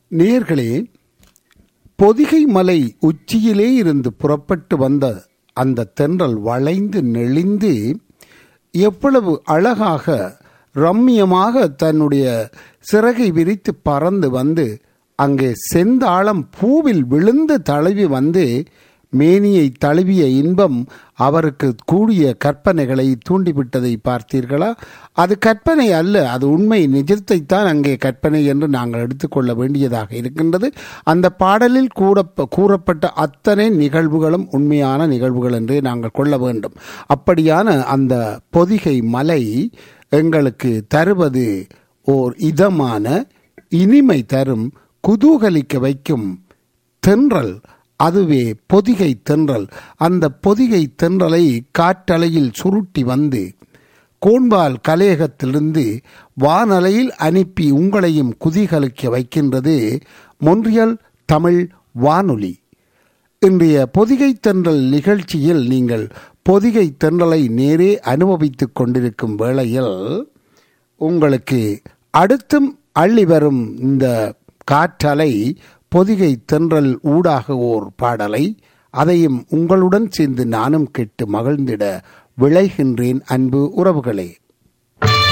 நேர்களே பொதிகை மலை உச்சியிலே இருந்து புறப்பட்டு வந்த அந்த தென்றல் வளைந்து நெளிந்து எவ்வளவு அழகாக ரம்மியமாக தன்னுடைய சிறகை விரித்து பறந்து வந்து அங்கே செந்தாளம் பூவில் விழுந்து தழுவி வந்து மேனியை தழுவிய இன்பம் அவருக்கு கூடிய கற்பனைகளை தூண்டிவிட்டதை பார்த்தீர்களா அது கற்பனை அல்ல அது உண்மை நிஜத்தைத்தான் அங்கே கற்பனை என்று நாங்கள் எடுத்துக்கொள்ள வேண்டியதாக இருக்கின்றது அந்த பாடலில் கூட கூறப்பட்ட அத்தனை நிகழ்வுகளும் உண்மையான நிகழ்வுகள் என்றே நாங்கள் கொள்ள வேண்டும் அப்படியான அந்த பொதிகை மலை எங்களுக்கு தருவது ஓர் இதமான இனிமை தரும் குதூகலிக்க வைக்கும் தென்றல் அதுவே பொதிகை தென்றல் அந்த பொதிகை தென்றலை காற்றலையில் சுருட்டி வந்து கோண்பால் கலையகத்திலிருந்து வானலையில் அனுப்பி உங்களையும் குதிகலிக்க வைக்கின்றது மொன்றியல் தமிழ் வானொலி இன்றைய பொதிகை தென்றல் நிகழ்ச்சியில் நீங்கள் பொதிகை தென்றலை நேரே அனுபவித்துக் கொண்டிருக்கும் வேளையில் உங்களுக்கு அடுத்தும் அள்ளி வரும் இந்த காற்றலை பொதிகை தென்றல் ஊடாக ஓர் பாடலை அதையும் உங்களுடன் சேர்ந்து நானும் கேட்டு மகிழ்ந்திட விளைகின்றேன் அன்பு உறவுகளே